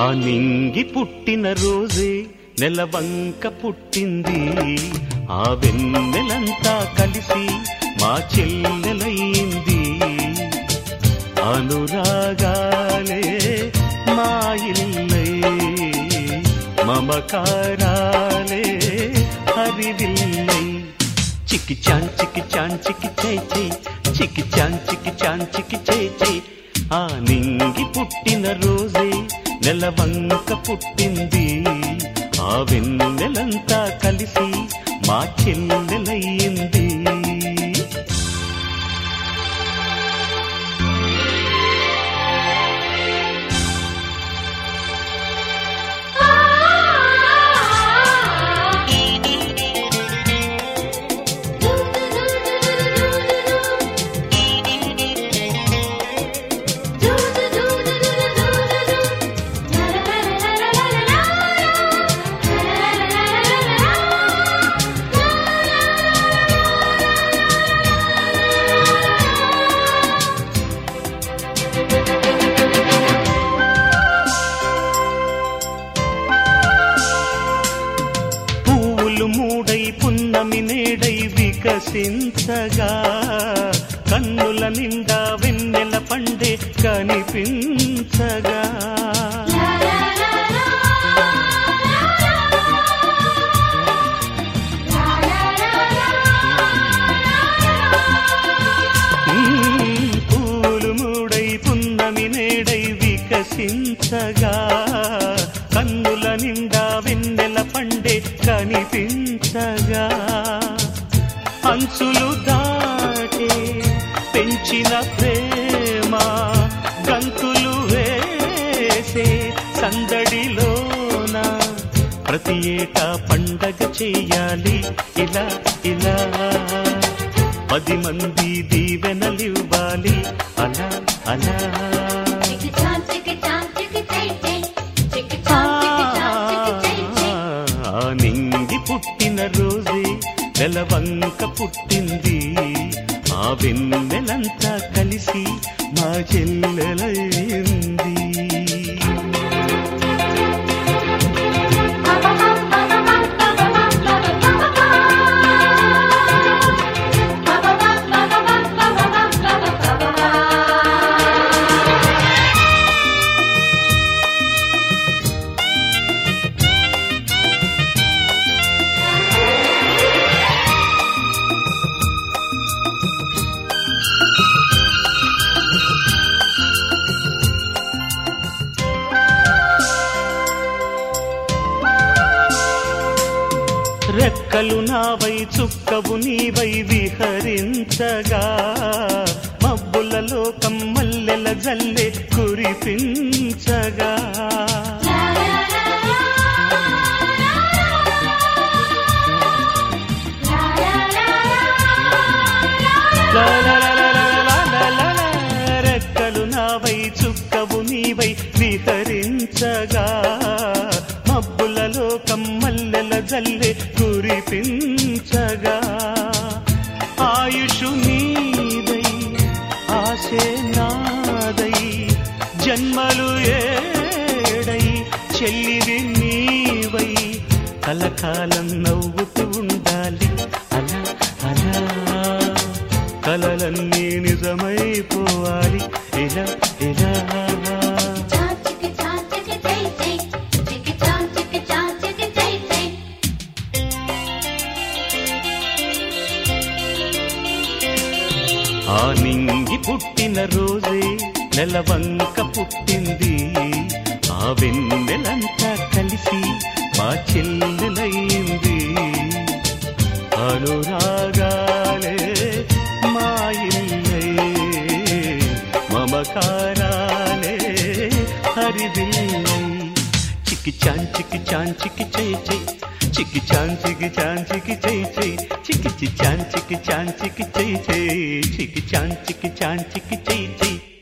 నింగి పుట్టిన రోజే నెలవంక పుట్టింది ఆ వెన్నెలంతా కలిసి మా చెల్లెలయ్యింది అనురాగాలే మా ఇల్లై మమకారాలే హరివిల్లై చికి చాన్ చికి చాన్ చికి చై చై చికి చాన్ చికి చాన్ చికి చై చై ఆ నింగి పుట్టిన రోజే నెలవంక పుట్టింది ఆ వెన్నెలంతా కలిసి మా చెల్లెలయ్యింది పువ్వులు మూడై పున్నమి నేడై వికసించగా కన్నుల నిండా వెన్నెల పండే కనిపించగా మ్మ్, పూలు మూడై పున్నమి నేడై వికసించగా కన్నుల నిండా వెన్నెల పండే కనిపించగా అంచులు దాటే పెంచిన ప్రేమ గంతులు వేసే సందడిలోన ప్రతి ఏటా పండగ చెయ్యాలి ఇలా ఇలా పది మంది దీవెనలివ్వాలి అలా అలా ఆ నింగి పుట్టిన రోజే నెలవంక పుట్టింది ఆ వెన్నెలంతా కలిసి మా చెల్లెలైంది రెక్కలు నావై చుక్కవు నీవై విహరించగా మబ్బులలో కమ్మల్లెల జల్లె కురిపించగా లా లా లా లా లా లా లా లా లా. రెక్కలు నావై చుక్కవు నీవై విహరించగా మబ్బులలో కమ్మల్లెల జల్లె కురిపించగా ఆయుషు నీదై ఆశే నాదై జన్మలు ఏడై చెల్లివి నీవై కలకాలం నవ్వుతూ ఉండాలి అలా అలా కలలన్నీ నిజమైపోవాలి ఇలా ఇలా ఆ నింగి పుట్టిన రోజే నెలవంక పుట్టింది ఆ వెన్నెలంతా కలిసి మా చెల్లెలయ్యింది అనురాగాలే మా ఇల్లై మమకారాలే హరిదిల్లై చికి చాన్ చికి చాన్ చికి చై చై చికి చాన్ చికి చాన్ చికి చై చై చికి చి చాన్ చికి చాన్ చికి చై చై చికి చాన్ చికి చాన్ చికి చై చై